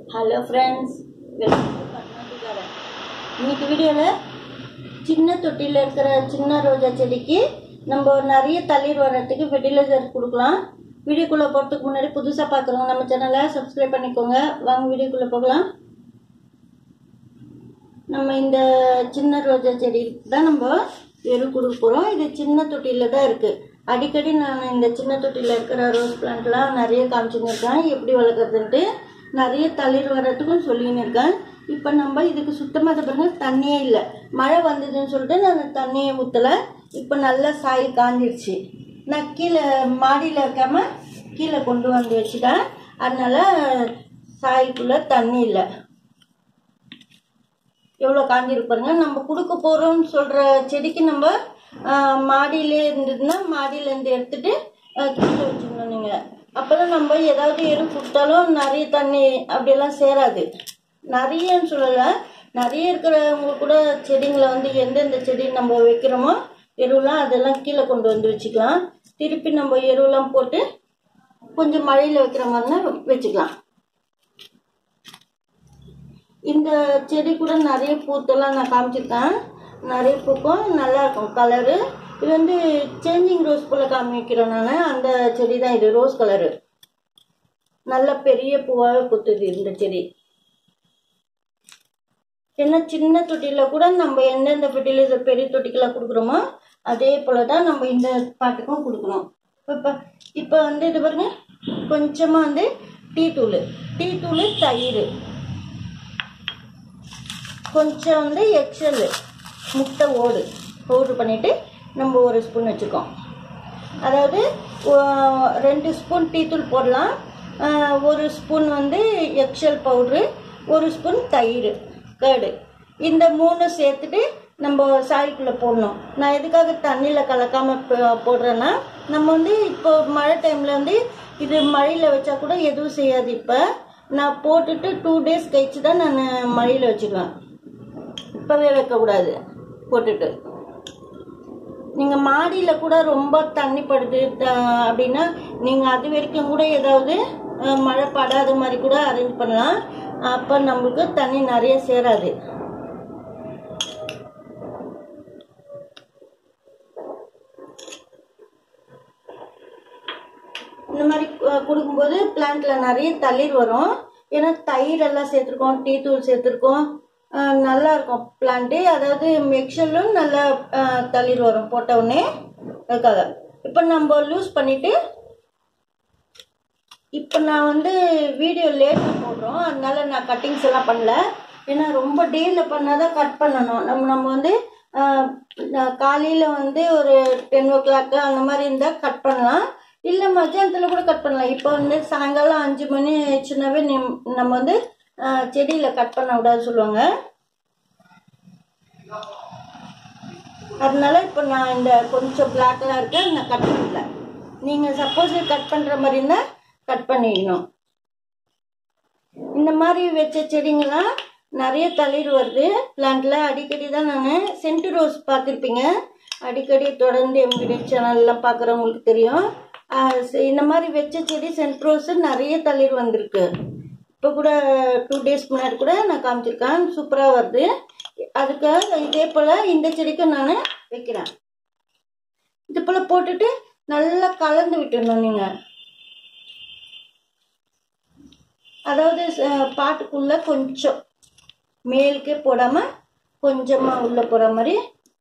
hello friends welcome to கர்நாடி garden இன்னைக்கு வீடியோவில் சின்ன தொட்டியில் இருக்கிற சின்ன ரோஜா செடிக்கு நம்ம நிறைய தளிர் வர்றதுக்கு ஃபெர்டிலைசர் கொடுக்கலாம் வீடியோக்குள்ளே போகிறதுக்கு முன்னாடி புதுசாக பார்க்குறவங்க நம்ம சேனலை சப்ஸ்கிரைப் பண்ணிக்கோங்க வாங்க வீடியோக்குள்ளே போகலாம் நம்ம இந்த சின்ன ரோஜா செடி தான் நம்ம எரு கொடுக்க போகிறோம் இது சின்ன தொட்டியில் தான் இருக்குது அடிக்கடி நான் இந்த சின்ன தொட்டியில் இருக்கிற ரோஸ் பிளான்ட்லாம் நிறைய காமிச்சுன்னு இருக்கேன் எப்படி வளர்க்குறதுன்ட்டு நிறைய தளிர் வர்றதுக்கும் சொல்லின்னு இருக்கேன் இப்போ நம்ம இதுக்கு சுத்தமாக இதை பாருங்க தண்ணியே இல்லை மழை வந்ததுன்னு சொல்லிட்டு நான் தண்ணியை ஊற்றலை இப்போ நல்லா சாயில் காஞ்சிடுச்சு நான் கீழே மாடியில் இருக்காம கீழே கொண்டு வந்து வச்சுட்டேன் அதனால சாயிலுக்குள்ளே தண்ணி இல்லை எவ்வளோ காஞ்சிருப்பாருங்க நம்ம கொடுக்க போகிறோம்னு சொல்கிற செடிக்கு நம்ம ஆஹ், மாடியிலே இருந்ததுன்னா மாடியிலேருந்து எடுத்துட்டு ஆஹ், கீழே வச்சுக்கணும் நீங்கள் அப்போ தான் நம்ம ஏதாவது எரு கொடுத்தாலும் நிறைய தண்ணி அப்படியெல்லாம் சேராது நிறையன்னு சொல்லலை நிறைய இருக்கிறவங்க கூட செடிங்களை வந்து எந்தெந்த செடி நம்ம வைக்கிறோமோ எருவெலாம் அதெல்லாம் கீழே கொண்டு வந்து வச்சுக்கலாம் திருப்பி நம்ம எருவெல்லாம் போட்டு கொஞ்சம் மழையில் வைக்கிற மாதிரினா வச்சுக்கலாம் இந்த செடி கூட நிறைய பூத்தெல்லாம் நான் காமிச்சிருக்கேன் நிறைய பூக்கும் நல்லா இருக்கும் கலரு இது வந்து சேஞ்சிங் ரோஸ் போல் காமிக்கிறேன் நான் அந்த செடி தான் இது ரோஸ் கலரு நல்ல பெரிய பூவாக பூத்துது இந்த செடி ஏன்னா சின்ன தொட்டியில் கூட நம்ம எந்தெந்த ஃபெர்டிலைசர் பெரிய தொட்டிக்கெல்லாம் கொடுக்குறோமோ அதே போல் தான் நம்ம இந்த பாட்டுக்கும் கொடுக்குறோம் இப்போ இப்போ வந்து இது பாருங்க கொஞ்சமாக வந்து டீ தூள் டீ தூள் தயிர் கொஞ்சம் வந்து எக்ஸல் முட்டை ஓடு பவுட்ரு பண்ணிவிட்டு நம்ம ஒரு ஸ்பூன் வச்சுருக்கோம் அதாவது ஒ- ரெண்டு ஸ்பூன் டீத்தூள் போடலாம் ஆஹ் ஒரு ஸ்பூன் வந்து எக்ஸல் பவுட்ரு ஒரு ஸ்பூன் தயிர் கேடு இந்த மூணு சேர்த்துட்டு நம்ம சாய்க்குள்ளே போடணும் நான் எதுக்காக தண்ணியில் கலக்காமல் போடுறேன்னா நம்ம வந்து இப்போ மழை டைமில் வந்து இது மழையில் வச்சா கூட எதுவும் செய்யாது இப்போ நான் போட்டுட்டு டூ டேஸ் கழிச்சு தான் நான் மழையில் வச்சுக்குவேன் இப்போவே வைக்கக்கூடாது போட்டுட்டு நீங்கள் மாடியில் கூட ரொம்ப தண்ணி படுது த- அப்படின்னா நீங்கள் அது வரைக்கும் கூட ஏதாவது அஹ், மழை படாத மாதிரி கூட அரேஞ்ச் பண்ணலாம் அப்போ நம்மளுக்கு தண்ணி நிறைய சேராது இந்த மாதிரி கு- கொடுக்கும்போது பிளான்ட்ல நிறைய தளிர் வரும் ஏன்னா தயிர் எல்லாம் சேர்த்துருக்கோம் டீ தூள் சேர்த்துருக்கோம் அஹ் நல்லா இருக்கும் பிளான்ட்டு அதாவது மிக்சர்லும் நல்லா அஹ், தளிர் வரும் போட்ட உடனே அதுக்காக இப்போ நம்ம லூஸ் பண்ணிட்டு இப்போ நான் வந்து வீடியோ லேட்டாக போடுறோம் அதனால நான் கட்டிங்ஸ் எல்லாம் பண்ணல ஏன்னா ரொம்ப டேயில் பண்ணாதான் கட் பண்ணணும் நம்ம நம்ம வந்து காலையில் வந்து ஒரு டென் ஓ கிளாக்கு அந்த மாதிரி இருந்தால் கட் பண்ணலாம் இல்லை மத்தியானத்தில் கூட கட் பண்ணலாம் இப்போ வந்து சாயங்காலம் அஞ்சு மணி ஆயிடுச்சுனாவே நிம்- நம்ம வந்து செடியில் கட் பண்ண விடாது சொல்லுவாங்க அதனால இப்போ நான் இந்த கொஞ்சம் பிளாக்லாம் இருக்க நான் கட் பண்ணல நீங்கள் சப்போஸ் கட் பண்ணுற மாதிரி இருந்தால் கட் பண்ணிக்கணும் இந்த மாதிரி வச்ச செடிங்கெல்லாம் நிறைய தளிர் வருது பிளான்ட்ல அடிக்கடி தான் நான் சென்ட் ரோஸ் பார்த்துருப்பீங்க அடிக்கடி தொடர்ந்து எம்கிட்ட சேனல்லாம் பார்க்குறவங்களுக்கு தெரியும் ஆஹ் ச- இந்த மாதிரி வச்ச செடி சென்ட் ரோஸ் நிறைய தளிர் வந்திருக்கு இப்போ கூட டூ டேஸ் முன்னாடி கூட நான் காமிச்சிருக்கேன் சூப்பராக வருது அதுக்கு இதே போல் இந்த செடிக்கும் நான் வைக்கிறேன் இது போல் போட்டுட்டு நல்லா கலந்து விட்டுடணும் நீங்கள் அதாவது அஹ், பாட்டுக்குள்ள கொஞ்சம் மேலுக்கே போடாம கொஞ்சமா உள்ள போற மாதிரி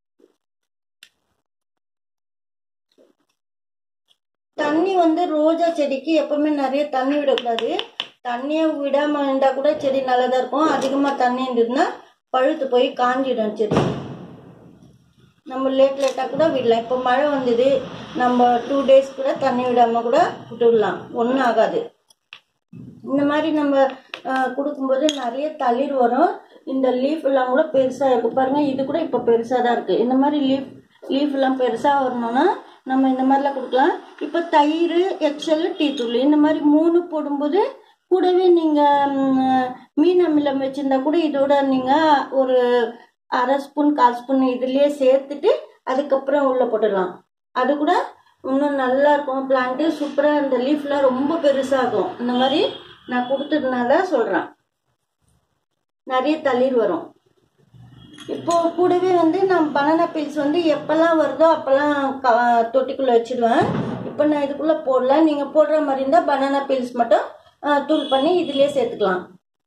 தண்ணி வந்து ரோஜா செடிக்கு எப்பவுமே நிறைய தண்ணி விடக்கூடாது தண்ணியை விடாம இருந்தா கூட செடி நல்லதா இருக்கும் அதிகமா தண்ணி இருந்ததுன்னா பழுத்து போய் காஞ்சிடும் செடி நம்ம லேட் லேட்டாக கூட விடலாம் இப்போ மழை வந்தது நம்ம டூ டேஸ் கூட தண்ணி விடாம கூட விட்டுடலாம் ஒன்றும் ஆகாது இந்த மாதிரி நம்ம அஹ், கொடுக்கும்போது நிறைய தளிர் வரும் இந்த லீஃப் எல்லாம் கூட பெருசாக இருக்கு பாருங்க இது கூட இப்போ பெருசாக தான் இருக்கு இந்த மாதிரி லீஃப் லீஃப் எல்லாம் பெருசாக வரணும்னா நம்ம இந்த மாதிரிலாம் கொடுக்கலாம் இப்போ தயிர் எக்ஸல் டீ தூள் இந்த மாதிரி மூணு போடும்போது கூடவே நீங்கள் மீன் அமிலம் வச்சிருந்தா கூட இதோட நீங்கள் ஒரு அரை ஸ்பூன் கால் ஸ்பூன் இதுலேயே சேர்த்துட்டு அதுக்கப்புறம் உள்ளே போட்டுடலாம் அது கூட இன்னும் நல்லா இருக்கும் பிளான்ட்டு சூப்பராக இந்த லீஃப்லாம் ரொம்ப பெருசாகும் இந்த மாதிரி நான் கொடுத்ததுனால சொல்கிறேன் நிறைய தளிர் வரும் இப்போ கூடவே வந்து நான் பனானா பீல்ஸ் வந்து எப்பெல்லாம் வருதோ அப்பெல்லாம் க தொட்டிக்குள்ளே வச்சிடுவேன் இப்போ நான் இதுக்குள்ளே போடல நீங்கள் போடுற மாதிரி இருந்தால் பனானா பீல்ஸ் மட்டும் ஆ, தூள் பண்ணி இதுலேயே சேர்த்துக்கலாம்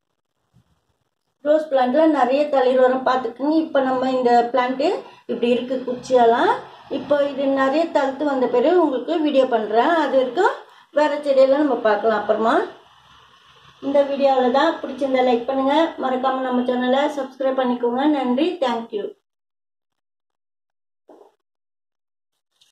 ரோஸ் பிளான்ட்ல நிறைய தளிர் வரும் பார்த்துக்குங்க இப்போ நம்ம இந்த பிளான்ட்டு இப்படி இருக்கு குச்சியெல்லாம் இப்போ இது நிறைய தழுத்து வந்த பிறகு உங்களுக்கு வீடியோ பண்ணுறேன் அது வரைக்கும் வேற செடியெல்லாம் நம்ம பார்க்கலாம் அப்புறமா இந்த வீடியோவில் தான் பிடிச்சிருந்தா லைக் பண்ணுங்கள் மறக்காமல் நம்ம சேனலை சப்ஸ்கிரைப் பண்ணிக்கோங்க நன்றி தேங்க்யூ